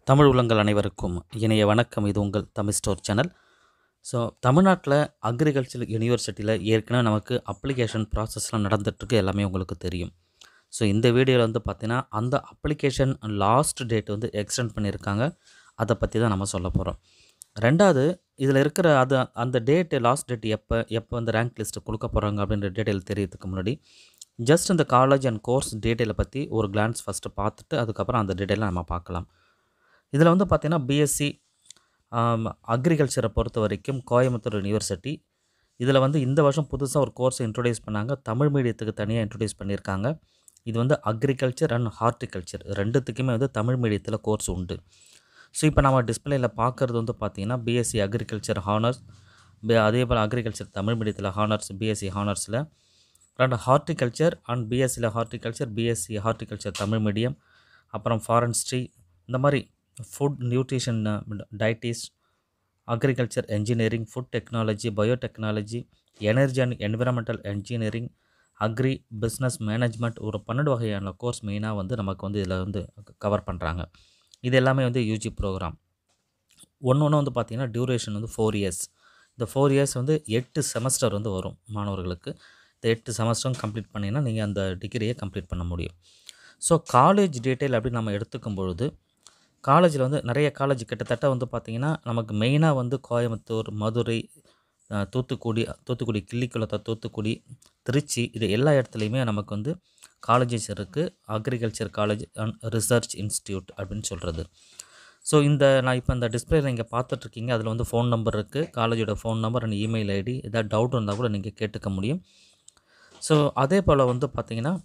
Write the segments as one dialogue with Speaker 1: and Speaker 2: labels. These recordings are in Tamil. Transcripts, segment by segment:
Speaker 1: தமிழ் உள்ளங்கள் அனைவருக்கும் இணைய வணக்கம் இது உங்கள் தமிழ் ஸ்டோர் சேனல் ஸோ தமிழ்நாட்டில் அக்ரிகல்ச்சர் யூனிவர்சிட்டியில் ஏற்கனவே நமக்கு அப்ளிகேஷன் ப்ராசஸ்லாம் நடந்துகிட்ருக்கு எல்லாமே உங்களுக்கு தெரியும் ஸோ இந்த வீடியோவில் வந்து பார்த்தீங்கன்னா அந்த அப்ளிகேஷன் லாஸ்ட் டேட் வந்து எக்ஸ்டெண்ட் பண்ணியிருக்காங்க அதை பற்றி தான் நம்ம சொல்ல போகிறோம் ரெண்டாவது இதில் இருக்கிற அது அந்த டேட்டு லாஸ்ட் டேட் எப்போ எப்போ வந்து ரேங்க் லிஸ்ட்டு கொடுக்க போகிறாங்க அப்படின்ற டீட்டெயில் தெரியறதுக்கு முன்னாடி ஜஸ்ட் இந்த காலேஜ் அண்ட் கோர்ஸ் டீட்டெயிலை பற்றி ஒரு கிளான்ஸ் ஃபஸ்ட்டு பார்த்துட்டு அதுக்கப்புறம் அந்த டீட்டெயிலை நம்ம பார்க்கலாம் இதில் வந்து பார்த்திங்கன்னா பிஎஸ்சி அக்ரிகல்ச்சரை பொறுத்த வரைக்கும் கோயம்புத்தூர் யூனிவர்சிட்டி இதில் வந்து இந்த வருஷம் புதுசாக ஒரு கோர்ஸ் இன்ட்ரடியூஸ் பண்ணாங்க தமிழ் மீடியத்துக்கு தனியாக இன்ட்ரடியூஸ் பண்ணியிருக்காங்க இது வந்து அக்ரிகல்ச்சர் அண்ட் ஹார்டிகல்ச்சர் ரெண்டுத்துக்குமே வந்து தமிழ் மீடியத்தில் கோர்ஸ் உண்டு ஸோ இப்போ நம்ம டிஸ்பிளேயில் பார்க்குறது வந்து பார்த்திங்கன்னா பிஎஸ்சி அக்ரிகல்ச்சர் ஹானர்ஸ் அதே போல் அக்ரிகல்ச்சர் தமிழ் மீடியத்தில் ஹானர்ஸ் பிஎஸ்சி ஹானர்ஸில் ரெண்டு ஹார்டிகல்ச்சர் அண்ட் பிஎஸ்சியில் horticulture BSc horticulture Tamil medium அப்புறம் ஃபாரன்ஸ்ட்ரி இந்த மாதிரி ஃபுட் நியூட்ரிஷன் டயட்டிஸ்ட் agriculture engineering food technology biotechnology energy and environmental engineering agri business management ஒரு பன்னெண்டு வகையான கோர்ஸ் மெயினாக வந்து நமக்கு வந்து இதில் வந்து கவர் பண்ணுறாங்க இது எல்லாமே வந்து யூஜி ப்ரோக்ராம் ஒன்று ஒன்று வந்து பார்த்திங்கன்னா டியூரேஷன் வந்து ஃபோர் இயர்ஸ் இந்த ஃபோர் இயர்ஸ் வந்து எட்டு செமஸ்டர் வந்து வரும் மாணவர்களுக்கு இந்த எட்டு செமஸ்டரும் கம்ப்ளீட் பண்ணிங்கன்னா நீங்கள் அந்த டிகிரியை கம்ப்ளீட் பண்ண முடியும் ஸோ காலேஜ் டீட்டெயில் அப்படின்னு நம்ம எடுத்துக்கும் பொழுது காலேஜில் வந்து நிறைய காலேஜ் கிட்டத்தட்ட வந்து பார்த்திங்கன்னா நமக்கு மெயினாக வந்து கோயம்புத்தூர் மதுரை தூத்துக்குடி தூத்துக்குடி கிள்ளிக்குளத்தை தூத்துக்குடி திருச்சி இது எல்லா இடத்துலையுமே நமக்கு வந்து காலேஜஸ் இருக்குது agriculture college and research institute அப்படின்னு சொல்கிறது ஸோ இந்த நான் இப்போ இந்த டிஸ்பிளேயில் நீங்கள் பார்த்துட்ருக்கீங்க அதில் வந்து ஃபோன் நம்பர் இருக்குது காலேஜோட phone number and email ID ஏதாவது டவுட் இருந்தால் கூட நீங்கள் கேட்டுக்க முடியும் ஸோ அதே போல் வந்து பார்த்திங்கன்னா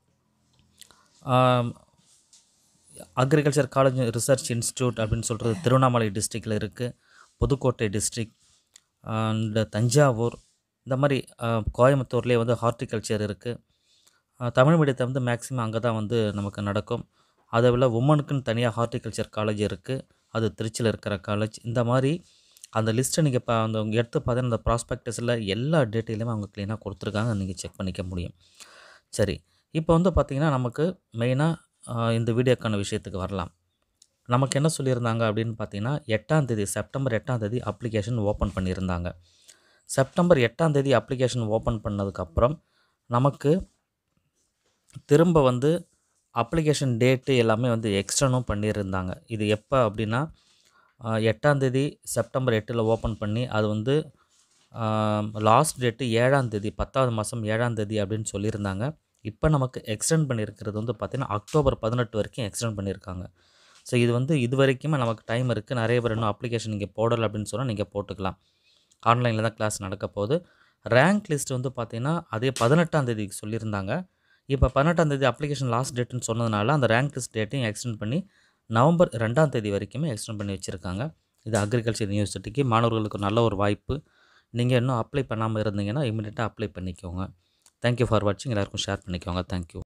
Speaker 1: அக்ரிகல்ச்சர் காலேஜ் ரிசர்ச் இன்ஸ்டியூட் அப்படின்னு சொல்கிறது திருவண்ணாமலை டிஸ்ட்ரிக்டில் இருக்குது புதுக்கோட்டை டிஸ்ட்ரிக் அண்ட் தஞ்சாவூர் இந்த மாதிரி கோயம்புத்தூர்லேயே வந்து ஹார்டிகல்ச்சர் இருக்குது தமிழ் மீடியத்தை வந்து மேக்ஸிமம் அங்கே தான் வந்து நமக்கு நடக்கும் அதை விட உமனுக்குன்னு தனியாக ஹார்டிகல்ச்சர் காலேஜ் இருக்குது அது திருச்சியில் இருக்கிற காலேஜ் இந்த மாதிரி அந்த லிஸ்ட்டை நீங்கள் இப்போ அந்த எடுத்து பார்த்தீங்கன்னா அந்த ப்ராஸ்பெக்டஸில் எல்லா டீட்டெயிலுமே அவங்க க்ளீனாக கொடுத்துருக்காங்க நீங்கள் செக் பண்ணிக்க முடியும் சரி இப்போ வந்து பார்த்திங்கன்னா நமக்கு மெயினாக இந்த வீடியோக்கான விஷயத்துக்கு வரலாம் நமக்கு என்ன சொல்லியிருந்தாங்க அப்படின்னு பார்த்தீங்கன்னா எட்டாம் தேதி செப்டம்பர் எட்டாம் தேதி அப்ளிகேஷன் ஓப்பன் பண்ணியிருந்தாங்க செப்டம்பர் எட்டாம் தேதி அப்ளிகேஷன் ஓப்பன் பண்ணதுக்கப்புறம் நமக்கு திரும்ப வந்து அப்ளிகேஷன் டேட்டு எல்லாமே வந்து எக்ஸ்டர்னும் பண்ணியிருந்தாங்க இது எப்போ அப்படின்னா எட்டாந்தேதி செப்டம்பர் எட்டில் ஓப்பன் பண்ணி அது வந்து லாஸ்ட் டேட்டு ஏழாம் தேதி பத்தாவது மாதம் ஏழாம் தேதி அப்படின்னு சொல்லியிருந்தாங்க இப்போ நமக்கு எக்ஸ்டெண்ட் பண்ணியிருக்கிறது வந்து பார்த்திங்கன்னா அக்டோபர் பதினெட்டு வரைக்கும் எக்ஸ்டெண்ட் பண்ணியிருக்காங்க ஸோ இது வந்து இது வரைக்குமே நமக்கு டைம் இருக்குது நிறைய பேர் இன்னும் அப்ளிகேஷன் நீங்கள் போடலை அப்படின்னு சொன்னால் நீங்கள் போட்டுக்கலாம் ஆன்லைனில் தான் கிளாஸ் நடக்க போகுது ரேங்க் லிஸ்ட் வந்து பார்த்திங்கன்னா அதே பதினெட்டாம் தேதிக்கு சொல்லியிருந்தாங்க இப்போ பதினெட்டாம் தேதி அப்ளிகேஷன் லாஸ்ட் டேட்டுன்னு சொன்னதுனால அந்த ரேங்க் லிஸ்ட் டேட்டையும் எக்ஸ்டெண்ட் பண்ணி நவம்பர் ரெண்டாம் தேதி வரைக்குமே எக்ஸ்டெண்ட் பண்ணி வச்சுருக்காங்க இது அக்ரிகல்ச்சர் யூனிவர்சிட்டிக்கு மாணவர்களுக்கு நல்ல ஒரு வாய்ப்பு நீங்கள் இன்னும் அப்ளை பண்ணாமல் இருந்தீங்கன்னா இமீடியட்டாக அப்ளை பண்ணிக்கோங்க தேங்க்யூ ஃபார் வாட்சிங் எல்லாருக்கும் ஷேர் பண்ணிக்கோங்க தேங்க்யூ